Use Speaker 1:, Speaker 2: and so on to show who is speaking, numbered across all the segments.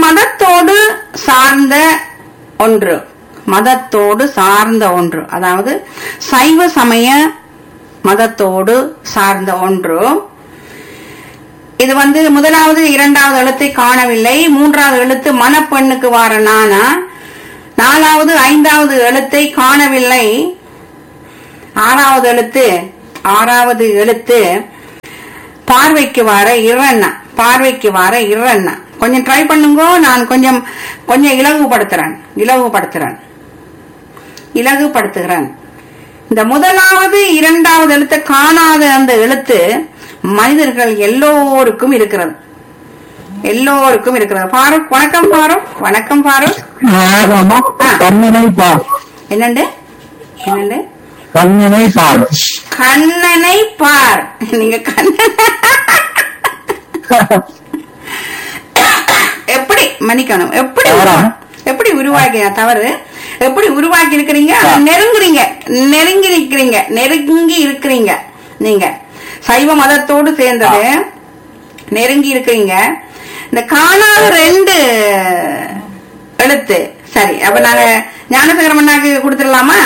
Speaker 1: மதத்தோடு சார்ந்த ஒன்று மதத்தோடு சார்ந்த ஒன்று அதாவது சைவ சமய மதத்தோடு சார்ந்த ஒன்று இது வந்து முதலாவது இரண்டாவது எழுத்தை காணவில்லை மூன்றாவது எழுத்து மணப்பெண்ணுக்கு வார நானா நாலாவது ஐந்தாவது எழுத்தை காணவில்லை ஆறாவது எழுத்து ஆறாவது எழுத்து பார்வைக்கு வர இரண்ணா பார்வைக்கு வர இரண்ணா கொஞ்சம் ட்ரை பண்ணுங்க நான் கொஞ்சம் கொஞ்சம் இலகுபடுத்துறேன் இலகுபடுத்துறேன் இலகுபடுத்துகிறேன் இந்த முதலாவது இரண்டாவது எழுத்தை காணாத அந்த எழுத்து மனிதர்கள் எல்லோருக்கும் இருக்கிறது எல்லோருக்கும் இருக்கிறது பாரூக் வணக்கம் பாரூக் வணக்கம் பாரூக்
Speaker 2: ஆமா கண்ணனை பார்
Speaker 1: என்னண்டு என்னண்டு
Speaker 2: கண்ணனை பார்
Speaker 1: கண்ணனை பார் நீங்க கண்ணன் எப்படி மன்னிக்கணும் எப்படி
Speaker 2: யாரா?
Speaker 1: எப்படி உருவாக்கி தவறு எப்படி உருவாக்கி இருக்கிறீங்க ஆனா நெருங்குறீங்க நெருங்கி இருக்கிறீங்க நெருங்கி இருக்கிறீங்க நீங்க சைவ மதத்தோடு சேர்ந்தது நெருங்கி இருக்கிறீங்க இந்த காணாத ரெண்டு எழுத்து சரி அப்ப நாங்க ஞானசேகரமண்ணாக்கு கொடுத்துடலாமா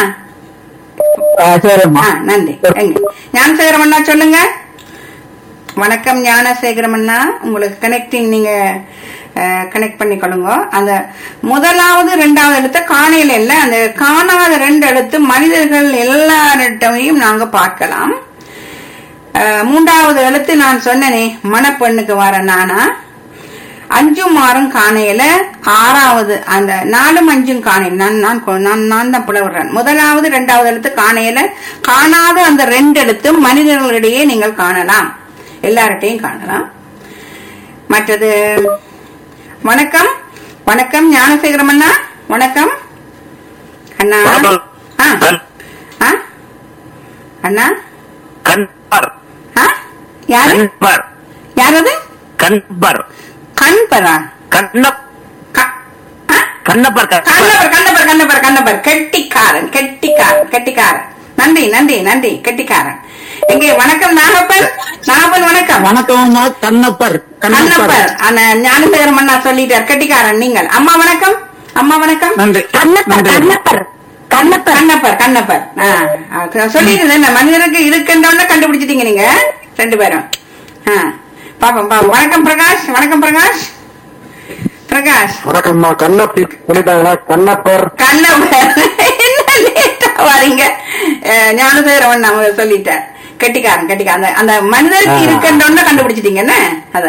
Speaker 2: ஆ, சரிம்மா
Speaker 1: ஆ, நன்றி எங்க ஞானசேகரம் அண்ணா சொல்லுங்க வணக்கம் ஞானசேகரம் அண்ணா உங்களுக்கு கனெக்டிங் நீங்க கனெக்ட் பண்ணிக்கொள்ளுங்க அந்த முதலாவது ரெண்டாவது எழுத்து காணையில இல்ல அந்த காணாத ரெண்டு எழுத்து மனிதர்கள் எல்லார்ட்டையும் நாங்க பார்க்கலாம் அஹ், மூன்றாவது எழுத்து நான் சொன்னனே மணப்பெண்ணுக்கு வர நானா அஞ்சும் ஆறும் காணையில ஆறாவது அந்த நாலும் அஞ்சும் காணையில் நான் நான் கொ- நான் நான் தான் புலவுறேன் முதலாவது இரண்டாவது எழுத்து காணையில காணாத அந்த ரெண்டு எழுத்தும் மனிதர்களிடையே நீங்கள் காணலாம் எல்லார்ட்டையும் காணலாம் மற்றது வணக்கம் வணக்கம் ஞானசேகரம் அண்ணா வணக்கம் அண்ணா
Speaker 3: வணக்கம்.
Speaker 1: ஆ ஆ அண்ணா
Speaker 3: கண்பர்
Speaker 1: ஆ யாரு
Speaker 3: கண்பர்
Speaker 1: யாரது
Speaker 3: கண்பர்
Speaker 1: கண்பரா
Speaker 3: கண்ணப்
Speaker 1: க- ஆ?
Speaker 3: கண்ணப்பர் கண்பர்
Speaker 1: கண்ணப்பர் கண்ணப்பர் கண்ணப்பர் கண்ணப்பர் கெட்டிக்காரன் கெட்டிக்காரன் கெட்டிக்காரன் நன்றி நன்றி நன்றி கெட்டிக்காரன் எங்கே வணக்கம் நாகப்பன் நாகப்பன் வணக்கம்
Speaker 2: வணக்கம்மா கண்ணப்பர் கண்ணப்பர்
Speaker 1: கண்ணப்பர் அந்த ஞானசேகரம் அண்ணா சொல்லிட்டார் கெட்டிக்காரன் நீங்கள் அம்மா வணக்கம் அம்மா வணக்கம்
Speaker 2: நன்றி நன்றி.
Speaker 1: கண்ணப்பர் கண்ணப்பர் கண்ணப்பர் ஆ, ஆ, சொல்லிடுது என்ன மனிதனுக்கு இருக்கின்றோன்னு கண்டுபிடிச்சிட்டீங்க நீங்க ரெண்டு பேரும் ஆ, பாப்போம் பாப்போம் வணக்கம் பிரகாஷ் வணக்கம் பிரகாஷ் பிரகாஷ்
Speaker 2: வணக்கம்மா கண்ணப்பி சொல்லிட்டாங்களா கண்ணப்பர்
Speaker 1: கண்ணப்பர் என்ன லேட்டா வரீங்க அஹ், ஞானசேகரவன் நம்ம சொல்லிட்டார் கெட்டிக்காரன் கெட்டிக்காரன் அந்த- அந்த மனிதருக்கு
Speaker 2: ஆ.
Speaker 1: இருக்கின்றோன்னு கண்டுபிடிச்சிட்டீங்க என்ன அத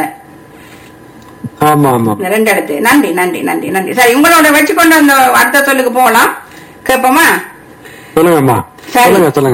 Speaker 2: ஆமா ஆமா
Speaker 1: இந்த ரெண்டு இடத்து நன்றி நன்றி நன்றி நன்றி சரி உங்களோட வச்சுக்கொண்டு அந்த அடுத்த சொல்லுக்கு போகலாம் கேட்போமா
Speaker 2: சொல்லுங்கம்மா
Speaker 1: சரி.
Speaker 2: சொல்லுங்க சொல்லுங்க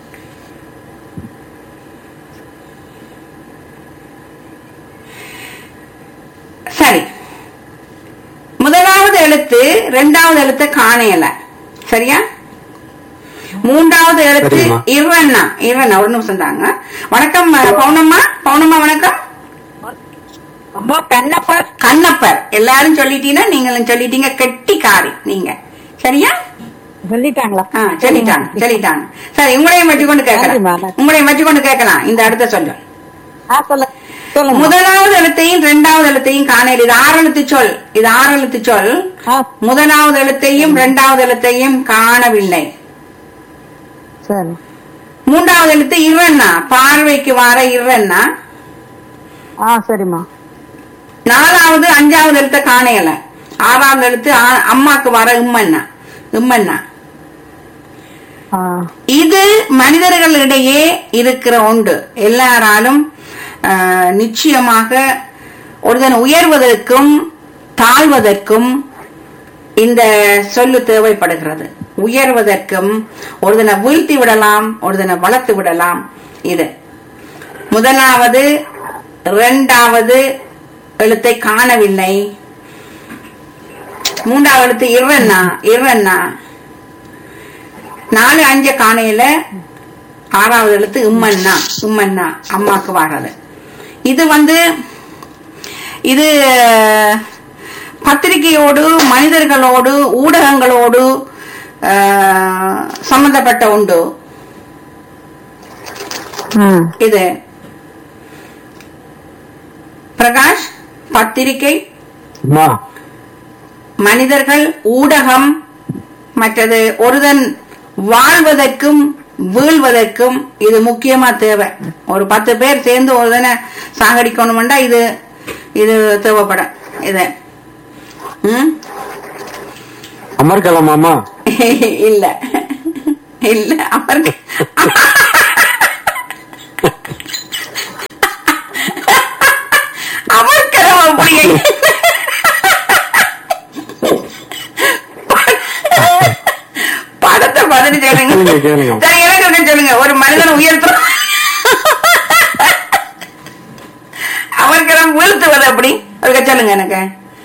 Speaker 1: சரி முதலாவது எழுத்து ரெண்டாவது எழுத்து காணையல சரியா மூன்றாவது எழுத்து
Speaker 2: சரிம்மா.
Speaker 1: இரண்ணா இரண்ணா ஒரு நிமிஷம் தாங்க வணக்கம் அஹ், பவுனம்மா பவுனம்மா வணக்கம்
Speaker 4: அம்மா கண்ணப்பர்
Speaker 1: கண்ணப்பர் எல்லாரும் சொல்லிட்டீங்கன்னா நீங்களும் சொல்லிட்டீங்க கெட்டிக்காரி நீங்க சரியா
Speaker 4: சொல்லிட்டாங்களா
Speaker 1: ஆ சொல்லிட்டாங்க சொல்லிட்டாங்க சரி உங்களையும் வச்சுக்கொண்டு கேட்கலாம்
Speaker 4: சரிம்மா.
Speaker 1: உங்களையும் வச்சுக்கொண்டு கேட்கலாம் இந்த அடுத்த சொல்லு
Speaker 4: ஆ சொல்ல சொல்லுங்க
Speaker 1: முதலாவது எழுத்தையும் இரண்டாவது எழுத்தையும் காணையில் இது ஆறு எழுத்து சொல் இது ஆறு எழுத்து சொல்
Speaker 4: ஆ
Speaker 1: முதலாவது எழுத்தையும் இரண்டாவது எழுத்தையும் காணவில்லை
Speaker 4: சரி
Speaker 1: மூன்றாவது எழுத்து இரண்ணா பார்வைக்கு வர இரண்ணா
Speaker 4: ஆ சரிம்மா
Speaker 1: நாலாவது அஞ்சாவது எழுத்த காணையல ஆறாவது எழுத்து ஆ- அம்மாக்கு வர இம்மண்ணா இம்மண்ணா
Speaker 4: ஆ
Speaker 1: இது மனிதர்களிடையே இருக்கிற ஒன்று எல்லாராலும் ஆ, நிச்சயமாக ஒருதன் உயர்வதற்கும் தாழ்வதற்கும் இந்த சொல்லு தேவைப்படுகிறது உயர்வதற்கும் ஒருதனை வீழ்த்தி விடலாம் ஒருதனை வளர்த்து விடலாம் இது முதலாவது இரண்டாவது எழுத்தை காணவில்லை மூன்றாவது எழுத்து இரண்ணா இரண்ணா நாலு அஞ்ச காணையில ஆறாவது எழுத்து இம்மன்னா இம்மன்னா அம்மாக்கு வர்றது இது வந்து இது பத்திரிகையோடு மனிதர்களோடு ஊடகங்களோடு ஆஹ், சம்பந்தப்பட்ட உண்டு
Speaker 4: ம்
Speaker 1: இது பிரகாஷ் பத்திரிகை
Speaker 2: அம்மா
Speaker 1: மனிதர்கள் ஊடகம் மற்றது ஒருதன் வாழ்வதற்கும் வீழ்வதற்கும் இது முக்கியமா தேவை ஒரு பத்து பேர் சேர்ந்து ஒருதனை சாகடிக்கணும்டா இது இது தேவைப்படும் இது ம்
Speaker 2: அமர்கலமாமா
Speaker 1: இல்ல இல்ல அவருக்கு அமர்க்கலாம் அப்படியே படத்தை பதினு சொல்லுங்க
Speaker 2: கேளுங்க, கேளுங்க.
Speaker 1: சரி, எனக்கு ஒண்ணு சொல்லுங்க ஒரு மனிதனை உயர்த்தும் அவர்களை வீழ்த்துவது அப்படி ஒருக்க சொல்லுங்க எனக்கு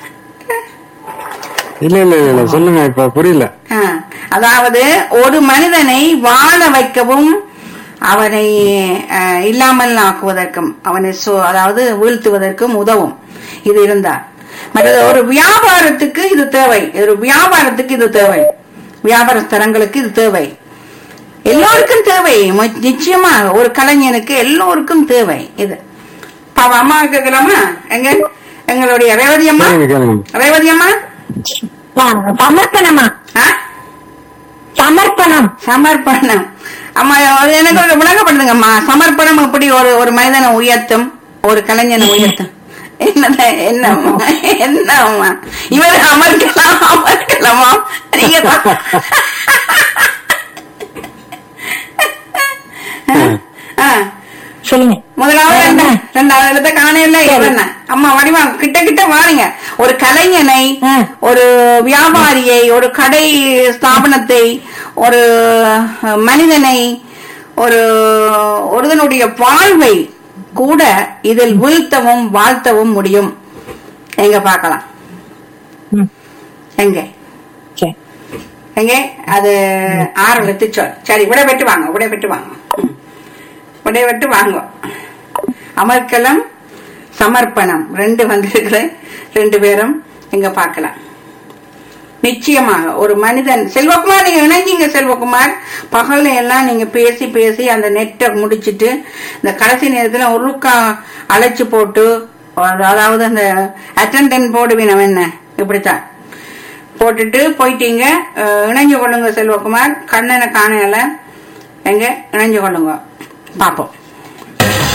Speaker 2: இல்ல இல்ல இல்ல இல்ல சொல்லுங்க இப்ப புரியல
Speaker 1: ஆ, அதாவது ஒரு மனிதனை வாழ வைக்கவும் அவனை அஹ், இல்லாமல் ஆக்குவதற்கும் அவனை சு- அதாவது வீழ்த்துவதற்கும் உதவும் இது இருந்தா மற்றது ஒரு வியாபாரத்துக்கு இது தேவை ஒரு வியாபாரத்துக்கு இது தேவை வியாபார ஸ்தலங்களுக்கு இது தேவை எல்லோருக்கும் தேவை மு- நிச்சயமா ஒரு கலைஞனுக்கு எல்லோருக்கும் தேவை இது பாவ அம்மா கேட்கலாமா எங்க எங்களுடைய ரேவதி அம்மா
Speaker 2: கேளுங்க கேளுங்க
Speaker 1: ரேவதி அம்மா
Speaker 4: சமர்ப்பணமா
Speaker 1: ஆ
Speaker 4: சமர்ப்பணம்
Speaker 1: சமர்ப்பணம் அம்மா அது எனக்கு ஒரு விளங்கப்படுதுங்கம்மா சமர்ப்பணம் எப்படி ஒரு ஒரு மனிதனை உயர்த்தும் ஒரு கலைஞனை உயர்த்தும் என்னதான் என்னம்மா என்னம்மா இவர் அமர்க்கலாம் அமர்க்கலாமா நீங்க தான். ஆ,
Speaker 4: சொல்லுங்க
Speaker 1: முதலாவது ரெண்டு ரெண்டாவது எழுத்த காணையில என்ன அம்மா வடிவா கிட்ட கிட்ட வாருங்க ஒரு கலைஞனை
Speaker 4: ஆ.
Speaker 1: ஒரு வியாபாரியை ஒரு கடை ஸ்தாபனத்தை ஒரு அஹ், மனிதனை ஒரு ஒருதனுடைய வாழ்வை கூட இதில் வீழ்த்தவும் வாழ்த்தவும் முடியும் எங்க பார்க்கலாம்
Speaker 4: ம்.
Speaker 1: எங்க
Speaker 4: சரி
Speaker 1: எங்க அது ஆறு எழுத்து சொல் சரி விடை பெற்று வாங்க விடை பெற்று வாங்க ம். விடை பெற்று வாங்க அமர்க்கலம் சமர்ப்பணம் ரெண்டு வந்திருக்கிற ரெண்டு பேரும் எங்க பார்க்கலாம் நிச்சயமாக ஒரு மனிதன் செல்வகுமார் நீங்க இணைஞ்சீங்க செல்வகுமார் பகல்ல எல்லாம் நீங்க பேசி பேசி அந்த நெட்டை முடிச்சிட்டு இந்த கடைசி நேரத்துல ஒருக்கா அழைச்சு போட்டு அதாவது அந்த அட்டெண்டன்ட் போடுவீனம் என்ன இப்படித்தான் போட்டுட்டு போயிட்டீங்க அஹ், இணைஞ்சு கொள்ளுங்க செல்வகுமார் கண்ணனை காணையில எங்க இணைஞ்சு கொள்ளுங்க பாப்போம்